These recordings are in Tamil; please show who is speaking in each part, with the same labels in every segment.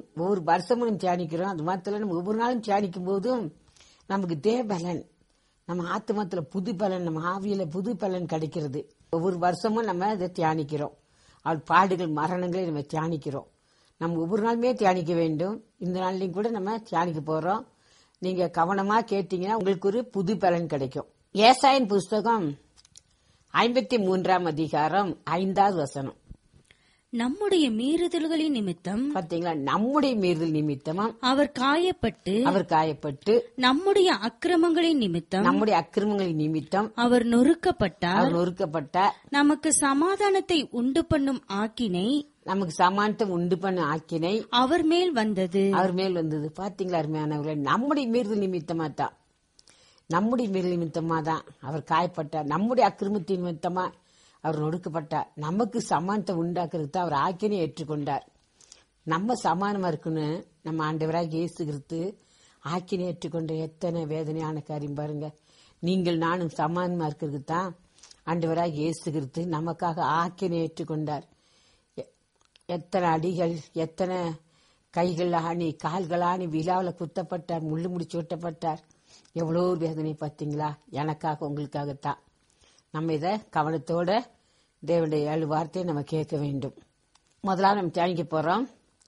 Speaker 1: ஒவ்வொரு வருஷமும் நம்ம தியானிக்கிறோம் அது மாத்திரம் நம்ம ஒவ்வொரு நாளும் தியானிக்கும் போதும் நமக்கு தேவலன் நம்ம ஆத்மத்துல புது பலன் நம்ம ஆவியில புது பலன் கிடைக்கிறது ஒவ்வொரு வருஷமும் நம்ம இதை தியானிக்கிறோம் அவள் பாடுகள் மரணங்களை நம்ம தியானிக்கிறோம் நம்ம ஒவ்வொரு நாளுமே தியானிக்க வேண்டும் இந்த நாள்லையும் கூட நம்ம தியானிக்க போறோம் நீங்க கவனமா கேட்டீங்கன்னா உங்களுக்கு ஒரு புது பலன் கிடைக்கும் ஏசாயன் புஸ்தகம் ஐம்பத்தி மூன்றாம் அதிகாரம் ஐந்தாவது வசனம்
Speaker 2: நம்முடைய மீறுதல்களின் நிமித்தம்
Speaker 1: பாத்தீங்களா நம்முடைய மீறுதல் நிமித்தமா
Speaker 2: அவர் காயப்பட்டு
Speaker 1: அவர் காயப்பட்டு
Speaker 2: நம்முடைய அக்கிரமங்களின் நிமித்தம்
Speaker 1: நம்முடைய அக்கிரமங்களின் நிமித்தம்
Speaker 2: அவர் நொறுக்கப்பட்டார்
Speaker 1: அவர் நொறுக்கப்பட்ட
Speaker 2: நமக்கு சமாதானத்தை உண்டு பண்ணும் ஆக்கினை
Speaker 1: நமக்கு சமானத்தம் உண்டு பண்ண ஆக்கினை
Speaker 2: அவர் மேல் வந்தது
Speaker 1: அவர் மேல் வந்தது பாத்தீங்களா அருமையானவர்களே நம்முடைய மீறுதல் நிமித்தமா தான் நம்முடைய மீறுதல் நிமித்தமா தான் அவர் காயப்பட்டார் நம்முடைய அக்கிரமத்தின் நிமித்தமா அவர் நொடுக்கப்பட்டார் நமக்கு சமானத்தை உண்டாக்குறதுக்கு தான் அவர் ஆக்கினை ஏற்றுக்கொண்டார் நம்ம சமானமா இருக்குன்னு நம்ம ஆண்டவராக இயேசு கிறிஸ்து ஆக்கினை ஏற்றுக்கொண்ட எத்தனை வேதனையான காரியம் பாருங்க நீங்கள் நானும் சமானமா இருக்கிறது தான் ஆண்டவராக இயேசு கிறிஸ்து நமக்காக ஆக்கினை ஏற்றுக்கொண்டார் எ- எத்தனை அடிகள் எத்தனை கைகள் ஆணி கால்கள் ஆணி விழாவில் குத்தப்பட்டார் முள்ளு முடிச்சு விட்டப்பட்டார் எவ்வளோ வேதனை பார்த்தீங்களா எனக்காக உங்களுக்காகத்தான் நம்ம இதை கவனத்தோட தேவனுடைய ஏழு வார்த்தையை நம்ம கேட்க வேண்டும் முதல்ல நம்ம தியானிக்க போறோம்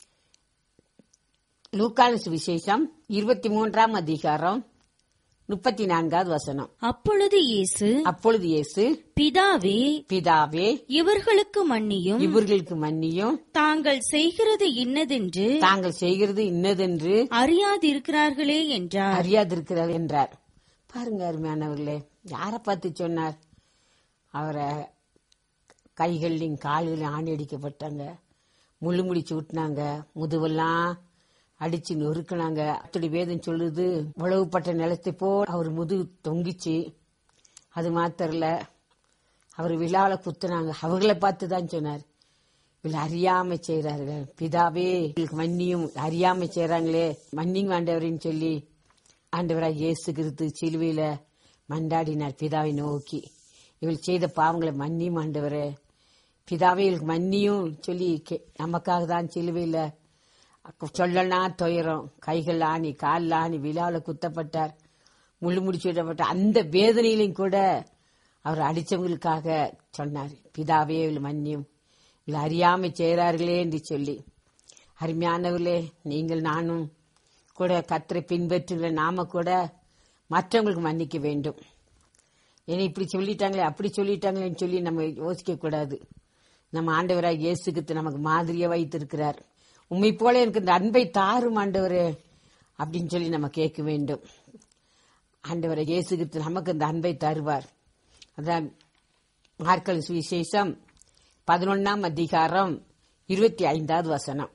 Speaker 1: லூக்கான விசேஷம் இருபத்தி மூன்றாம் அதிகாரம் முப்பத்தி நான்காவது வசனம்
Speaker 2: அப்பொழுது இயேசு
Speaker 1: அப்பொழுது இயேசு
Speaker 2: பிதாவே
Speaker 1: பிதாவே
Speaker 2: இவர்களுக்கு மன்னியும்
Speaker 1: இவர்களுக்கு மன்னியும்
Speaker 2: தாங்கள் செய்கிறது இன்னதென்று
Speaker 1: தாங்கள் செய்கிறது இன்னதென்று
Speaker 2: அறியாதிருக்கிறார்களே என்றார்
Speaker 1: அறியாதிருக்கிறார் என்றார் பாருங்க அருமையானவர்களே யாரை பார்த்து சொன்னார் அவரை கைகள்லையும் கால்களையும் ஆணி அடிக்கப்பட்டாங்க முள்ளு முடிச்சு விட்டுனாங்க முதுவெல்லாம் அடிச்சு நொறுக்குனாங்க அப்படி வேதம் சொல்லுது உழவுப்பட்ட நிலத்தை போல் அவர் முதுகு தொங்கிச்சு அது மாத்திரல அவர் விழாவில் குத்துனாங்க அவர்களை பார்த்து தான் சொன்னார் இவள் அறியாம செய்யறார்கள் பிதாவே இவளுக்கு மன்னியும் அறியாம செய்யறாங்களே மன்னிங்க ஆண்டவரின்னு சொல்லி ஆண்டவராக இயேசு கிறிஸ்து சிலுவையில மண்டாடினார் பிதாவை நோக்கி இவள் செய்த பாவங்களை மன்னியும் ஆண்டவரே பிதாவே இவளுக்கு மன்னியும் சொல்லி கே- நமக்காக தான் சிலுவையில சொல்லனா துயரம் கைகள் ஆணி கால் ஆணி விழாவில் குத்தப்பட்டார் முள்ளு முடிச்சு விடப்பட்ட அந்த வேதனையிலும் கூட அவர் அடிச்சவங்களுக்காக சொன்னார் பிதாவே இவள் மன்னியும் இல்லை அறியாமை செய்கிறார்களே என்று சொல்லி அருமையானவர்களே நீங்கள் நானும் கூட கத்தரை பின்பற்றுகிற நாம கூட மற்றவங்களுக்கு மன்னிக்க வேண்டும் ஏன்னா இப்படி சொல்லிட்டாங்களே அப்படி சொல்லிட்டாங்களேன்னு சொல்லி நம்ம யோசிக்க கூடாது நம்ம ஆண்டவராக இயேசுக்கு நமக்கு மாதிரியா வைத்திருக்கிறார் உண்மை போல எனக்கு இந்த அன்பை தாரும் ஆண்டவரே அப்படின்னு சொல்லி நம்ம கேட்க வேண்டும் ஆண்டவரை இயேசுகித்து நமக்கு இந்த அன்பை தருவார் அதான் மார்க்கல் சுவிசேஷம் பதினொன்னாம் அதிகாரம் இருபத்தி ஐந்தாவது வசனம்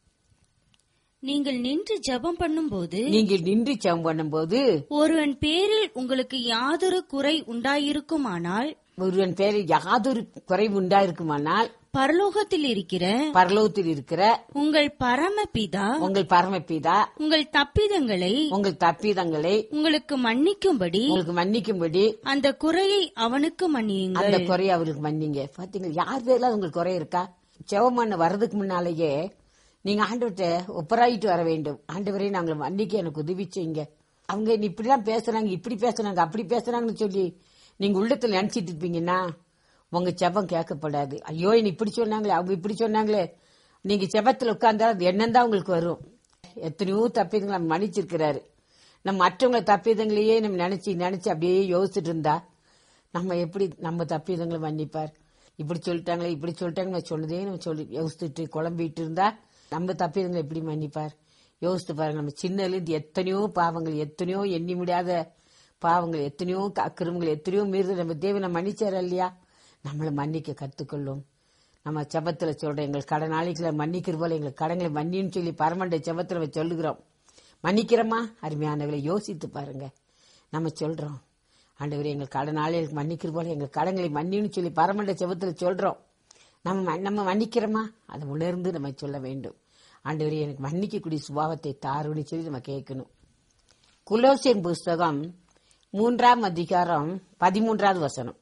Speaker 2: நீங்கள் நின்று ஜெபம் பண்ணும்போது
Speaker 1: நீங்கள் நின்று ஜெபம் பண்ணும்போது
Speaker 2: ஒருவன் பேரில் உங்களுக்கு யாதொரு குறை உண்டாயிருக்குமானால்
Speaker 1: ஒருவன் பேரில் யாதொரு குறைவு உண்டாயிருக்குமானால்
Speaker 2: பரலோகத்தில் இருக்கிற
Speaker 1: பரலோகத்தில் இருக்கிற
Speaker 2: உங்கள் பரமபிதா
Speaker 1: உங்கள் பரமபிதா
Speaker 2: உங்கள் தப்பிதங்களை
Speaker 1: உங்கள் தப்பிதங்களை
Speaker 2: உங்களுக்கு மன்னிக்கும்படி
Speaker 1: உங்களுக்கு மன்னிக்கும்படி
Speaker 2: அந்த குறையை அவனுக்கு மன்னியுங்கள்
Speaker 1: அந்த குறையை அவருக்கு மன்னிங்க பாத்தீங்களா யார் பேர்ல உங்களுக்கு குறை இருக்கா செவமான வர்றதுக்கு முன்னாலேயே நீங்க ஆண்டவர்கிட்ட ஒப்பராயிட்டு வர வேண்டும் ஆண்டவரே நாங்களை மன்னிக்க எனக்கு உதவி செய்யுங்க அவங்க நீ இப்படிலாம் பேசுறாங்க இப்படி பேசுறாங்க அப்படி பேசுறாங்கன்னு சொல்லி நீங்க உள்ளத்துல நினைச்சிட்டு இருப்பீங்கன்னா உங்க செபம் கேட்கப்படாது ஐயோ நீ இப்படி சொன்னாங்களே அவங்க இப்படி சொன்னாங்களே நீங்க செபத்துல உட்கார்ந்தா அது எண்ணம் தான் உங்களுக்கு வரும் எத்தனையோ தப்பிதங்களை நம்ம மன்னிச்சிருக்கிறாரு நம்ம மற்றவங்க தப்பிதங்களையே நம்ம நினைச்சு நினைச்சு அப்படியே யோசிச்சுட்டு இருந்தா நம்ம எப்படி நம்ம தப்பிதங்களை மன்னிப்பார் இப்படி சொல்லிட்டாங்களே இப்படி சொல்லிட்டாங்க நம்ம சொன்னதே நம்ம சொல்லி யோசிச்சுட்டு குழம்பிட்டு இருந்தா நம்ம தப்பிதங்களை எப்படி மன்னிப்பார் யோசித்து பாருங்க நம்ம சின்னலேருந்து எத்தனையோ பாவங்கள் எத்தனையோ எண்ணி முடியாத பாவங்கள் எத்தனையோ அக்கிரமங்கள் எத்தனையோ மீறுதல் நம்ம தேவனை மன்னிச்சார் இல்லையா நம்மளை மன்னிக்க கத்துக்கொள்ளும் நம்ம செபத்துல சொல்றோம் எங்கள் கடனாளிகளை மன்னிக்கிற போல எங்கள் கடங்களை மன்னின்னு சொல்லி பரமண்ட செபத்துல நம்ம சொல்லுகிறோம் மன்னிக்கிறோமா அருமையானவர்களை யோசித்து பாருங்க நம்ம சொல்றோம் ஆண்டவரே எங்கள் கடனாளிகளுக்கு மன்னிக்கிற போல எங்கள் கடங்களை மன்னின்னு சொல்லி பரமண்ட செபத்துல சொல்றோம் நம்ம ம- நம்ம மன்னிக்கிறோமா அதை உணர்ந்து நம்ம சொல்ல வேண்டும் ஆண்டவரே எனக்கு மன்னிக்கக்கூடிய சுபாவத்தை தாருன்னு சொல்லி நம்ம கேட்கணும் குலோசியன் புஸ்தகம் மூன்றாம் அதிகாரம் பதிமூன்றாவது வசனம்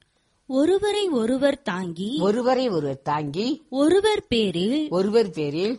Speaker 2: ஒருவரை ஒருவர் தாங்கி
Speaker 1: ஒருவரை ஒருவர் தாங்கி
Speaker 2: ஒருவர் பேரில்
Speaker 1: ஒருவர் பேரில்